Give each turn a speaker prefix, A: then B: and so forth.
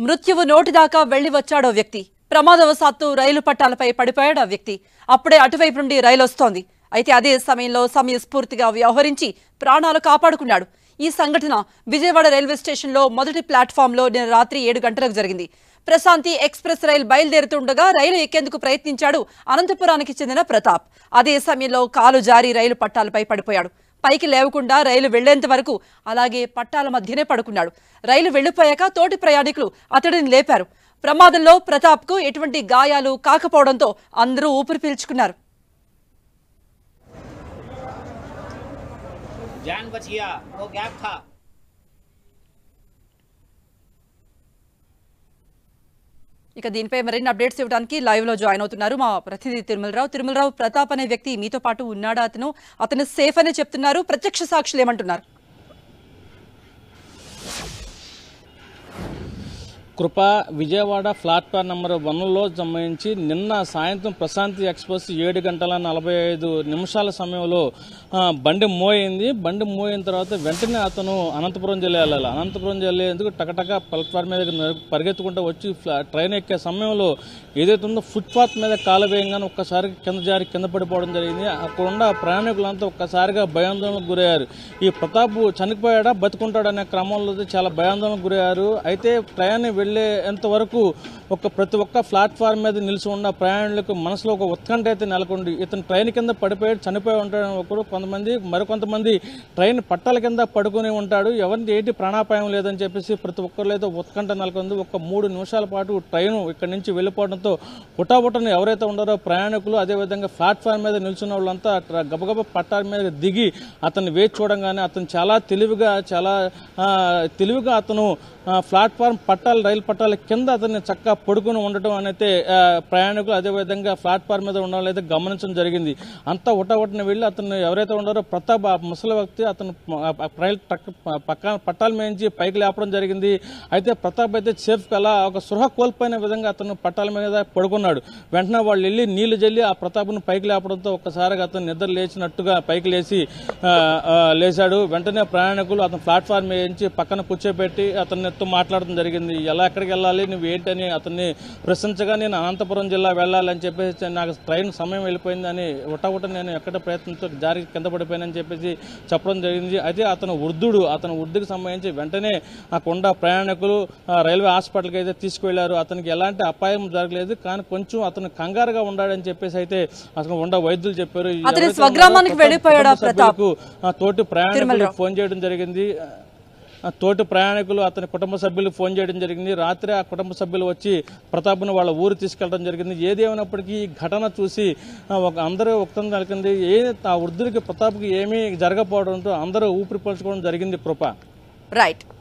A: మృత్యువు నోటి దాకా వెళ్లి వచ్చాడో వ్యక్తి ప్రమాదవశాత్తు రైలు పట్టాలపై పడిపోయాడు ఆ వ్యక్తి అప్పుడే అటువైపు నుండి రైలు వస్తోంది అయితే అదే సమయంలో సమయస్ఫూర్తిగా వ్యవహరించి ప్రాణాలు కాపాడుకున్నాడు ఈ సంఘటన విజయవాడ రైల్వే స్టేషన్లో మొదటి ప్లాట్ఫామ్లో నిన్న రాత్రి ఏడు గంటలకు జరిగింది ప్రశాంతి ఎక్స్ప్రెస్ రైలు బయలుదేరుతుండగా రైలు ఎక్కేందుకు ప్రయత్నించాడు అనంతపురానికి చెందిన ప్రతాప్ అదే సమయంలో కాలు జారి రైలు పట్టాలపై పడిపోయాడు పైకి లేవకుండా రైలు వెళ్లేంత వరకు అలాగే పట్టాల మధ్యనే పడుకున్నాడు రైలు వెళ్లిపోయాక తోటి ప్రయాణికులు అతడిని లేపారు ప్రమాదంలో ప్రతాప్కు ఎటువంటి గాయాలు కాకపోవడంతో అందరూ ఊపిరి పీల్చుకున్నారు
B: जान बच गया वो गैप था
A: ఇక దీనిపై మరిన్ని అప్డేట్స్ ఇవ్వడానికి లైవ్ లో జాయిన్ అవుతున్నారు మా ప్రతినిధి తిరుమలరావు తిరుమలరావు ప్రతాప్ అనే వ్యక్తి మీతో పాటు ఉన్నాడా అతను అతను సేఫ్ అనే చెప్తున్నారు ప్రత్యక్ష సాక్షులు ఏమంటున్నారు
C: కృప విజయవాడ ప్లాట్ఫామ్ నెంబర్ వన్లో సంబంధించి నిన్న సాయంత్రం ప్రశాంతి ఎక్స్ప్రెస్ ఏడు గంటల నలభై ఐదు నిమిషాల సమయంలో ఆ, బండి మోయింది బండి మోయిన తర్వాత వెంటనే అతను అనంతపురం జిల్లా వెళ్ళాలి అనంతపురం జిల్లా ఎందుకు టకటక ప్లాట్ఫామ్ మీద నడు- పరిగెత్తుకుంటూ వచ్చి ఫ్లా- ట్రైన్ ఎక్కే సమయంలో ఏదైతే ఉందో ఫుట్పాత్ మీద కాలు వేయంగానే ఒక్కసారి కింద జారి కింద పడిపోవడం జరిగింది అక్కడ ఉన్న ప్రయాణికులంతా ఒక్కసారిగా భయాందోళనకు గురయ్యారు ఈ ప్రతాప్ చనిపోయాడా బతుకుంటాడనే క్రమంలో చాలా భయాందోళనకు గురయ్యారు అయితే ప్రయాణం వెళ్ళేంత వరకు ఒక ప్రతి ఒక్క ప్లాట్ఫామ్ మీద నిలిచి ఉన్న ప్రయాణికులకు మనసులో ఒక ఉత్కంఠ అయితే నెలకొంది ఇతను ట్రైన్ కింద పడిపోయాడు చనిపోయి ఉంటాడని ఒకడు కొంతమంది మరికొంతమంది ట్రైన్ పట్టాల కింద పడుకుని ఉంటాడు ఎవరిని ఏంటి ప్రాణాపాయం లేదని చెప్పేసి ప్రతి ఒక్కరిలో అయితే ఉత్కంఠ నెలకొంది ఒక మూడు నిమిషాల పాటు ట్రైన్ ఇక్కడి నుంచి వెళ్ళిపోవడంతో పుటాపుటను ఎవరైతే ఉన్నారో ప్రయాణికులు అదేవిధంగా ప్లాట్ఫామ్ మీద నిల్చున్న వాళ్ళంతా ట్ర- గబగబ పట్టాల మీద దిగి అతన్ని వేచి చూడంగానే అతను చాలా తెలివిగా చాలా ఆ, తెలివిగా అతను ఆ, ప్లాట్ఫామ్ పట్టాల రైలు పట్టాల కింద అతన్ని చక్కగా పడుకుని ఉండటం అనేది ఆ, ప్రయాణికులు అదేవిధంగా ప్లాట్ఫామ్ మీద ఉండడం అయితే గమనించడం జరిగింది అంతా ఉటవటన వెళ్ళి అతను ఎవరైతే ఉన్నారో ప్రతాప్ ఆ ముసలి వ్యక్తి అతను ఆ, ఆ రైలు ట్రక్ ప- పక్కన పట్టాల మేంచి పైకి లేపడం జరిగింది అయితే ప్రతాప్ అయితే సేఫ్ అలా ఒక సృహ కోల్పోయిన విధంగా అతను పట్టాల మీద పడుకున్నాడు వెంటనే వాళ్ళు వెళ్ళి నీళ్లు జల్లి ఆ ప్రతాప్ను పైకి లేపడంతో ఒక్కసారిగా అతను నిద్ర లేచినట్టుగా పైకి లేచి ఆ, ఆ, లేచాడు వెంటనే ప్రయాణికులు అతను ప్లాట్ఫామ్ నుంచి పక్కన కూర్చోబెట్టి అతనితో మాట్లాడడం జరిగింది ఎలా ఎక్కడికి వెళ్ళాలి నువ్వు ఏంటని అతన్ని ప్రశ్నించగా నేను అనంతపురం జిల్లా వెళ్ళాలని చెప్పేసి నాకు ట్రైన్ సమయం వెళ్ళిపోయిందని ఉటవుట నేను ఎక్కడ ప్రయత్నంతో జారి కింద పడిపోయానని చెప్పేసి చెప్పడం జరిగింది అయితే అతను వృద్ధుడు అతను వృద్ధికి సంబంధించి వెంటనే ఆ కొండ ప్రయాణికులు ఆ, రైల్వే హాస్పిటల్కి అయితే తీసుకువెళ్లారు అతనికి ఎలాంటి అపాయం జరగలేదు కానీ కొంచెం అతను కంగారుగా ఉన్నాడని చెప్పేసి అయితే అతను ఉండ వైద్యులు చెప్పారు
A: అతని
C: ఎవరైతే
A: స్వగ్రామానికి
C: ఉన్నారో
A: వెళ్ళిపోయాడా
C: కుటుంబ
A: ప్రతాప్?
C: సభ్యులకు, ఆ, తోటి ప్రయాణికులు
A: తిరుమలరావు.
C: ఫోన్ చేయడం జరిగింది ఆ తోటి ప్రయాణికులు అతని కుటుంబ సభ్యులు ఫోన్ చేయడం జరిగింది రాత్రి ఆ కుటుంబ సభ్యులు వచ్చి ప్రతాప్ను వాళ్ళ ఊరు తీసుకెళ్ళడం జరిగింది ఏది ఏమైనప్పటికీ ఈ ఘటన చూసి ఆ, ఒక అందరూ ఉక్తం కలిగింది ఏ ఆ వృద్ధుడికి ప్రతాప్కి ఏమీ జరగకపోవడంతో అందరూ ఊపిరి పలుచుకోవడం జరిగింది కృప
A: రైట్